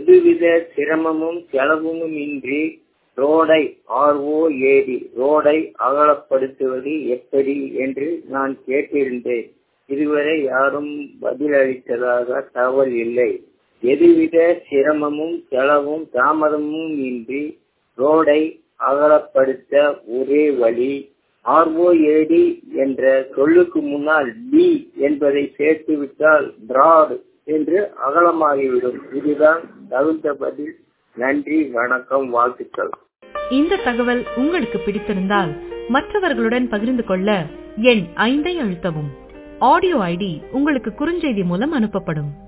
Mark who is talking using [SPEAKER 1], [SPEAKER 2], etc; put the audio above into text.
[SPEAKER 1] எதுவித சிரமமும் செலவும் இன்றி ரோடை ஆர்ஓஏடி ரோடை அகலப்படுத்துவது எப்படி என்று நான் கேட்டிருந்தேன் இதுவரை யாரும் பதிலளித்ததாக தகவல் இல்லை எதுவித சிரமமும் செலவும் தாமதமும் இன்றி ரோடை அகலப்படுத்த ஒரே வழி ஆர்ஓஏடி என்ற சொல்லுக்கு முன்னால் டி என்பதை சேர்த்துவிட்டால் பிராட் என்று அகலமாகிவிடும் இதுதான் தகுந்த பதில் நன்றி வணக்கம் வாழ்த்துக்கள்
[SPEAKER 2] இந்த தகவல் உங்களுக்கு பிடித்திருந்தால் மற்றவர்களுடன் பகிர்ந்து கொள்ள எண் ஐந்தை அழுத்தவும் ஆடியோ ஐடி உங்களுக்கு குறுஞ்செய்தி மூலம் அனுப்பப்படும்